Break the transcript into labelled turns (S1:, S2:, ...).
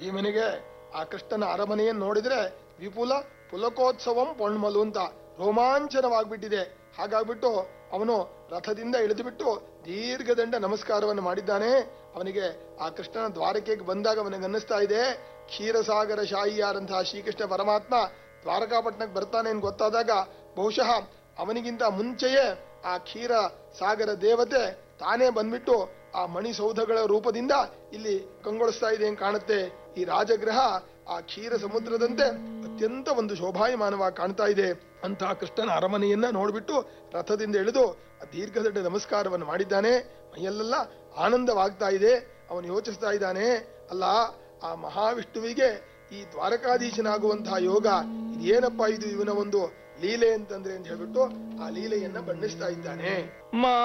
S1: ಭೀಮನಿಗೆ ಆ ಕೃಷ್ಣನ ಅರಮನೆಯನ್ನು ನೋಡಿದ್ರೆ ವಿಪುಲ ಪುಲಕೋತ್ಸವಂ ಪೊಣ್ಮಲು ಅಂತ ರೋಮಾಂಚನವಾಗ್ಬಿಟ್ಟಿದೆ ಹಾಗಾಗ್ಬಿಟ್ಟು ಅವನು ರಥದಿಂದ ಇಳಿದು ಬಿಟ್ಟು ದೀರ್ಘದಂಡ ನಮಸ್ಕಾರವನ್ನು ಮಾಡಿದ್ದಾನೆ ಅವನಿಗೆ ಆ ಕೃಷ್ಣನ ದ್ವಾರಕೆಗೆ ಬಂದಾಗ ಅವನಿಗೆ ಅನ್ನಿಸ್ತಾ ಇದೆ ಕ್ಷೀರಸಾಗರ ಶಾಹಿಯಾರಂತಹ ಶ್ರೀಕೃಷ್ಣ ಪರಮಾತ್ಮ ದ್ವಾರಕಾಪಟ್ಟಣಕ್ಕೆ ಬರ್ತಾನೆ ಅಂತ ಗೊತ್ತಾದಾಗ ಬಹುಶಃ ಅವನಿಗಿಂತ ಮುಂಚೆಯೇ ಆ ಕ್ಷೀರ ಸಾಗರ ದೇವತೆ ತಾನೇ ಬಂದ್ಬಿಟ್ಟು ಆ ಮಣಿಸೌಧಗಳ ರೂಪದಿಂದ ಇಲ್ಲಿ ಕಂಗೊಳಿಸ್ತಾ ಇದೆ ಅಂತ ಕಾಣುತ್ತೆ ಈ ರಾಜಗೃಹ ಆ ಕ್ಷೀರ ಸಮುದ್ರದಂತೆ ಅತ್ಯಂತ ಒಂದು ಶೋಭಾಯಮಾನವಾಗಿ ಕಾಣ್ತಾ ಇದೆ ಅಂತಹ ಕೃಷ್ಣನ ಅರಮನೆಯನ್ನ ನೋಡ್ಬಿಟ್ಟು ರಥದಿಂದ ಇಳಿದು ಆ ದೀರ್ಘದಡ್ಡ ನಮಸ್ಕಾರವನ್ನು ಮಾಡಿದ್ದಾನೆ ಮೈಯಲ್ಲೆಲ್ಲ ಆನಂದವಾಗ್ತಾ ಇದೆ ಅವನು ಯೋಚಿಸ್ತಾ ಇದ್ದಾನೆ ಅಲ್ಲ ಆ ಮಹಾವಿಷ್ಣುವಿಗೆ ಈ ದ್ವಾರಕಾಧೀಶನಾಗುವಂತಹ ಯೋಗ ಇದೇನಪ್ಪ ಇದು ಇವನ ಒಂದು ಲೀಲೆ ಅಂತಂದ್ರೆ ಅಂತ ಹೇಳ್ಬಿಟ್ಟು ಆ ಲೀಲೆಯನ್ನ ಬಣ್ಣಿಸ್ತಾ ಇದ್ದಾನೆ
S2: ಮಾ